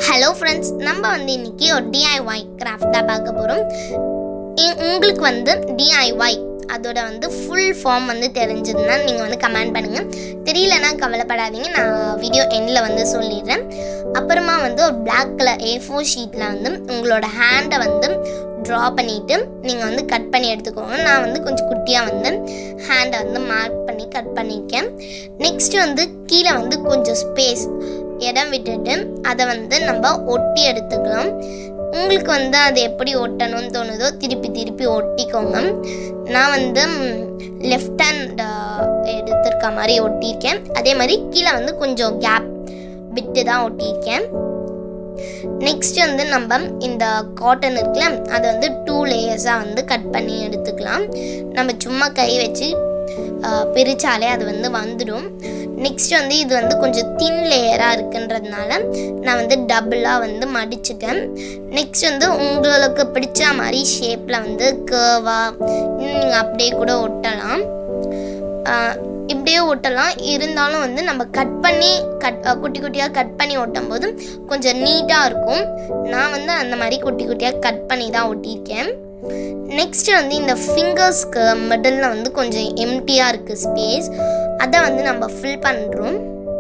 hello friends நம்ம வந்து இன்னைக்கு ஒரு டிஐஒய் கிராஃப்ட் தான் பார்க்க போகிறோம் உங்களுக்கு வந்து டிஐஒய் அதோட வந்து ஃபுல் ஃபார்ம் வந்து தெரிஞ்சதுன்னா நீங்கள் வந்து கமெண்ட் பண்ணுங்கள் தெரியலனா கவலைப்படாதீங்க நான் வீடியோ எண்டில் வந்து சொல்லிடுறேன் அப்புறமா வந்து ஒரு பிளாக் கலர் ஏ ஃபோர் ஷீட்டில் வந்து உங்களோட ஹேண்டை வந்து ட்ரா பண்ணிவிட்டு நீங்கள் வந்து கட் பண்ணி எடுத்துக்கோங்க நான் வந்து கொஞ்சம் குட்டியாக வந்து ஹேண்டை வந்து மார்க் பண்ணி கட் பண்ணியிருக்கேன் நெக்ஸ்ட் வந்து கீழே வந்து கொஞ்சம் ஸ்பேஸ் இடம் விட்டுட்டு அதை வந்து நம்ம ஒட்டி எடுத்துக்கலாம் உங்களுக்கு வந்து அது எப்படி ஒட்டணும்னு தோணுதோ திருப்பி திருப்பி ஒட்டிக்கோங்க நான் வந்து லெஃப்ட் ஹேண்ட் எடுத்திருக்க மாதிரி ஒட்டியிருக்கேன் அதே மாதிரி கீழே வந்து கொஞ்சம் கேப் விட்டு தான் ஒட்டியிருக்கேன் நெக்ஸ்ட் வந்து நம்ம இந்த காட்டன் இருக்குல்ல அதை வந்து டூ லேயர்ஸாக வந்து கட் பண்ணி எடுத்துக்கலாம் நம்ம சும்மா கை வச்சு ஆஹ், பிரிச்சாலே அது வந்து வந்துடும் நெக்ஸ்ட் வந்து இது வந்து கொஞ்சம் தின் லேயராக இருக்குன்றதுனால நான் வந்து டபுளாக வந்து மடிச்சிட்டேன் நெக்ஸ்ட் வந்து உங்களுக்கு பிடிச்ச மாதிரி ஷேப்பில் வந்து கேர்வாக நீங்கள் அப்படியே கூட ஒட்டலாம் ஆஹ், இப்படியே ஒட்டலாம் இருந்தாலும் வந்து நம்ம கட் பண்ணி கட் அஹ், குட்டி குட்டியாக கட் பண்ணி ஒட்டும் போது கொஞ்சம் நீட்டாக இருக்கும் நான் வந்து அந்த மாதிரி குட்டி குட்டியாக கட் பண்ணி தான் ஒட்டியிருக்கேன் நெக்ஸ்ட் வந்து இந்த ஃபிங்கர்ஸ்க்கு மிடில் வந்து கொஞ்சம் எம்டியாக இருக்குது ஸ்பேஸ் அதை வந்து நம்ம ஃபில் பண்ணுறோம்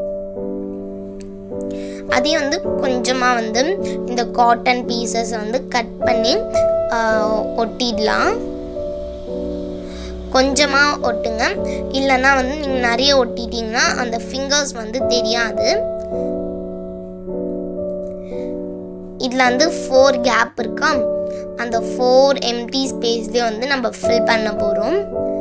அதையும் வந்து கொஞ்சமாக வந்து இந்த காட்டன் பீசஸ் வந்து கட் பண்ணி ஆஹ், ஒட்டிடலாம் கொஞ்சமாக ஒட்டுங்க இல்லைன்னா வந்து நீங்கள் நிறைய ஒட்டிட்டீங்கன்னா அந்த ஃபிங்கர்ஸ் வந்து தெரியாது இதில் வந்து ஃபோர் கேப் இருக்கா அந்த ஃபோர் எம்டி ஸ்பேஸ்லேயே வந்து நம்ம ஃபில் பண்ண போகிறோம்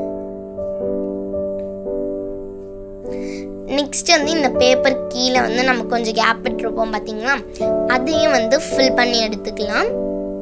நெக்ஸ்ட் வந்து இந்த பேப்பர் கீழே வந்து நம்ம கொஞ்சம் கேப் விட்டுருப்போம் பார்த்தீங்களா அதையும் வந்து ஃபில் பண்ணி எடுத்துக்கலாம்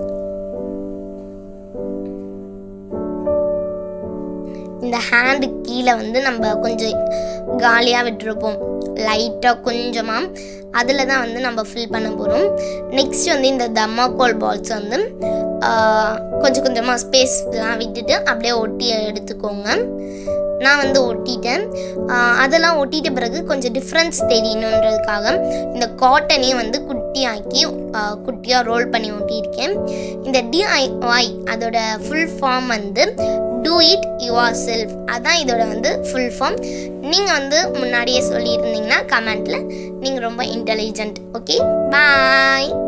இந்த ஹேண்டு கீழே வந்து நம்ம கொஞ்சம் காலியாக விட்டுருப்போம் லைட்டாக கொஞ்சமாக அதில் தான் வந்து நம்ம ஃபில் பண்ண போகிறோம் நெக்ஸ்ட் வந்து இந்த தம்மாக்கோல் பால்ஸ் வந்து ஆஹ், கொஞ்சம் கொஞ்சமாக ஸ்பேஸ்லாம் விட்டுட்டு அப்படியே ஒட்டி எடுத்துக்கோங்க நான் வந்து ஒட்டிட்டேன் ஆஹ், அதெல்லாம் ஒட்டிட்ட பிறகு கொஞ்சம் டிஃப்ரென்ஸ் தெரியணுன்றதுக்காக இந்த காட்டனே வந்து குட்டியாக்கி குட்டியாக ரோல் பண்ணி ஒட்டியிருக்கேன் இந்த டிஐஒய் அதோட ஃபுல் ஃபார்ம் வந்து டூ இட் யுவர் செல்ஃப் அதான் இதோட வந்து ஃபுல் ஃபார்ம் நீங்கள் வந்து முன்னாடியே சொல்லியிருந்தீங்கன்னா கமெண்ட்டில் நீங்கள் ரொம்ப இன்டெலிஜென்ட் ஓகே பாய்